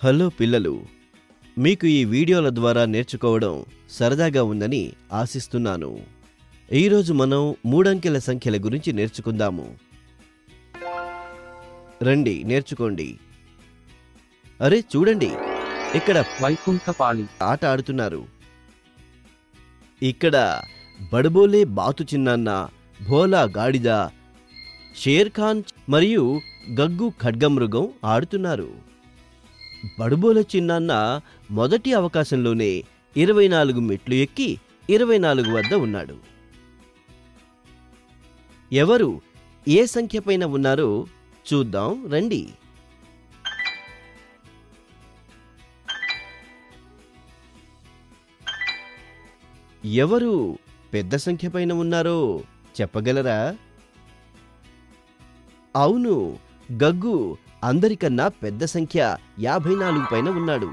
hello పిల్లలు మీకు ఈ వీడియోల ద్వారా నేర్చుకోవడం సరదాగా ఉందని ఆశిస్తున్నాను ఈరోజు మనం మూడంకెల సంఖ్యల గురించి నేర్చుకుందాము రండి నేర్చుకోండి అరే చూడండి ఇక్కడ వైకుంఠపాళి ఆట ఆడుతున్నారు ఇక్కడ బడబోలే బాతు చిన్నాన్న భోలా గాడిద షేర్ ఖాన్ మరియు గగ్గు ఖడ్గమృగం ఆడుతున్నారు బడుబోల చిన్నాన్న మొదటి అవకాశంలోనే ఇరవై నాలుగు మెట్లు ఎక్కి ఇరవై నాలుగు వద్ద ఉన్నాడు ఎవరు ఏ సంఖ్య పైన ఉన్నారో చూద్దాం రండి ఎవరు పెద్ద సంఖ్య పైన ఉన్నారో చెప్పగలరా అవును గగ్గు అందరికన్నా పెద్ద సంఖ్య యాభై నాలుగు పైన ఉన్నాడు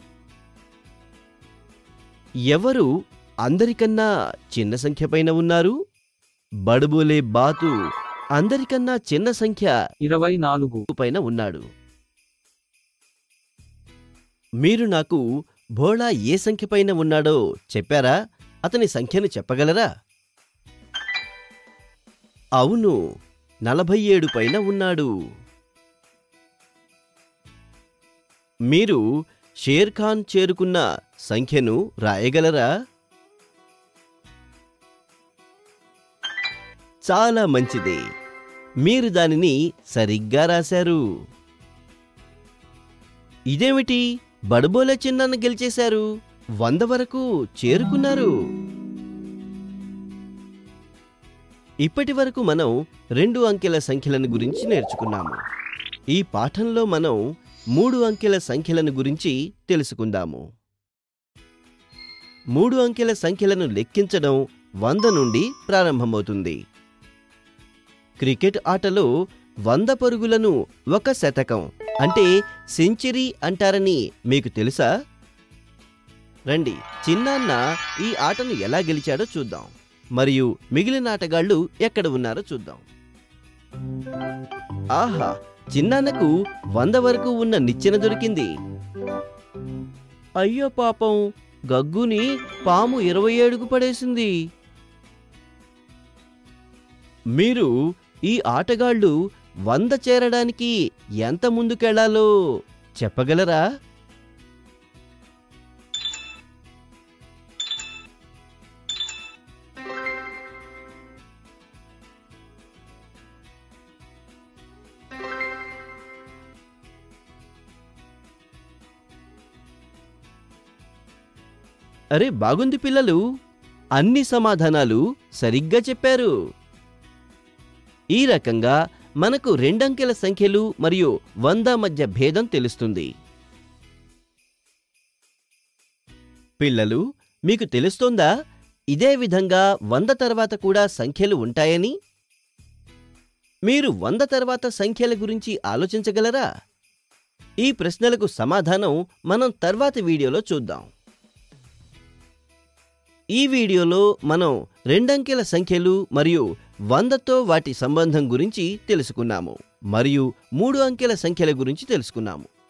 ఎవరు అందరికన్నా చిన్న సంఖ్య పైన ఉన్నారు బడుబోలే బాతు అందరికన్నా చిన్న సంఖ్య ఇరవై నాలుగు పైన ఉన్నాడు మీరు నాకు భోళా ఏ సంఖ్య పైన ఉన్నాడో చెప్పారా అతని సంఖ్యను చెప్పగలరా అవును నలభై ఏడు పైన ఉన్నాడు మీరు షేర్ ఖాన్ చేరుకున్న సంఖ్యను రాయగలరా చాలా మంచిది మీరు దానిని సరిగ్గా రాశారు ఇదేమిటి బడబోలే చిన్నాన్న గెలిచేశారు వంద వరకు చేరుకున్నారు ఇప్పటి వరకు మనం రెండు అంకెల సంఖ్యలను గురించి నేర్చుకున్నాము ఈ పాఠంలో మనం మూడు అంకెల సంఖ్యలను గురించి తెలుసుకుందాము మూడు అంకెల సంఖ్యలను లెక్కించడం వంద నుండి ప్రారంభమవుతుంది క్రికెట్ ఆటలో వంద పరుగులను ఒక శతకం అంటే సెంచరీ అంటారని మీకు తెలుసా రండి చిన్నాన్న ఈ ఆటను ఎలా గెలిచాడో చూద్దాం మరియు మిగిలిన ఆటగాళ్ళు ఎక్కడ ఉన్నారో చూద్దాం ఆహా చిన్నాన్నకు వంద వరకు ఉన్న నిచ్చెన దొరికింది అయ్యో పాపం గగ్గుని పాము ఇరవై ఏడుకు పడేసింది మీరు ఈ ఆటగాళ్ళు వంద చేరడానికి ఎంత ముందుకెళ్లాలో చెప్పగలరా అరే బాగుంది పిల్లలు అన్ని సమాధానాలు సరిగ్గా చెప్పారు ఈ రకంగా మనకు రెండంకెల సంఖ్యలు మరియు వంద మధ్య భేదం తెలుస్తుంది పిల్లలు మీకు తెలుస్తోందా ఇదే విధంగా వంద తర్వాత కూడా సంఖ్యలు ఉంటాయని మీరు వంద తర్వాత సంఖ్యల గురించి ఆలోచించగలరా ఈ ప్రశ్నలకు సమాధానం మనం తర్వాతి వీడియోలో చూద్దాం ఈ వీడియోలో మనం రెండంకెల సంఖ్యలు మరియు వందతో వాటి సంబంధం గురించి తెలుసుకున్నాము మరియు మూడు అంకెల సంఖ్యల గురించి తెలుసుకున్నాము